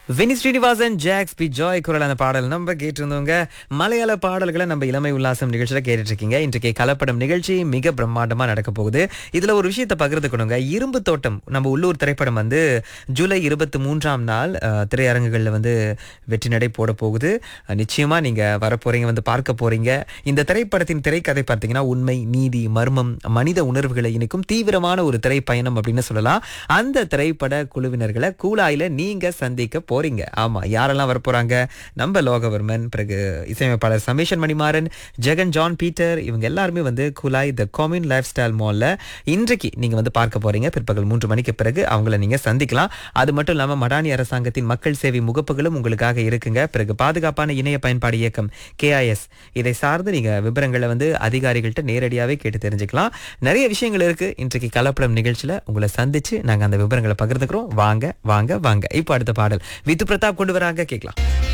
வினி Sreenivasan Jakes Bejoy குரல் அந்த பாடல் நம்ம கேட்டிருந்தவங்க மலையாள பாடல்களை நம்ம இளமை உல்லாசம் நிகழ்ச்சியில கேட்டுட்டு இருக்கீங்க இன்றைக்கு கலப்படம் நிகழ்ச்சி மிக பிரம்மாண்டமா நடக்க போகுது இதுல ஒரு விஷயத்தை பகிர்ந்துக்கணுங்க இரும்பு தோட்டம் நம்ம உள்ளூர் திரைப்படம் வந்து ஜூலை இருபத்தி மூன்றாம் நாள் அஹ், திரையரங்குகள்ல வந்து வெற்றி நடை போட போகுது அஹ், நிச்சயமா நீங்க வரப்போறீங்க வந்து பார்க்க போறீங்க இந்த திரைப்படத்தின் திரைக்கதை பார்த்தீங்கன்னா உண்மை நீதி மர்மம் மனித உணர்வுகளை இணைக்கும் தீவிரமான ஒரு திரைப்பயணம் அப்படின்னு சொல்லலாம் அந்த திரைப்பட குழுவினர்களை கூலாயில நீங்க சந்திக்க போறீங்க ஆமா யாரெல்லாம் வர போறாங்க நம்ம லோகவர்மன் பிறகு இசையமைப்பாளர் சமீஷன் மணிமாறன் ஜெகன் ஜான் பீட்டர் இவங்க எல்லாருமே வந்து குலாய் த காமின் லைஃப் ஸ்டைல் மால்ல இன்றைக்கு நீங்க வந்து பார்க்க போறீங்க பிற்பகல் மூன்று மணிக்கு பிறகு அவங்கள நீங்க சந்திக்கலாம் அது மட்டும் இல்லாம மடானி அரசாங்கத்தின் மக்கள் சேவை முகப்புகளும் உங்களுக்காக இருக்குங்க பிறகு பாதுகாப்பான இணைய பயன்பாடு இயக்கம் கேஐஎஸ் இதை சார்ந்து நீங்க விவரங்களை வந்து அதிகாரிகள்கிட்ட நேரடியாவே கேட்டு தெரிஞ்சுக்கலாம் நிறைய விஷயங்கள் இருக்கு இன்றைக்கு கலப்படம் நிகழ்ச்சியில உங்களை சந்திச்சு நாங்க அந்த விவரங்களை பகிர்ந்துக்கிறோம் வாங்க வாங்க வாங்க இப்போ அடுத்த பாடல் வித்து பிரதாப் கொண்டு வராங்க கேட்கலாம்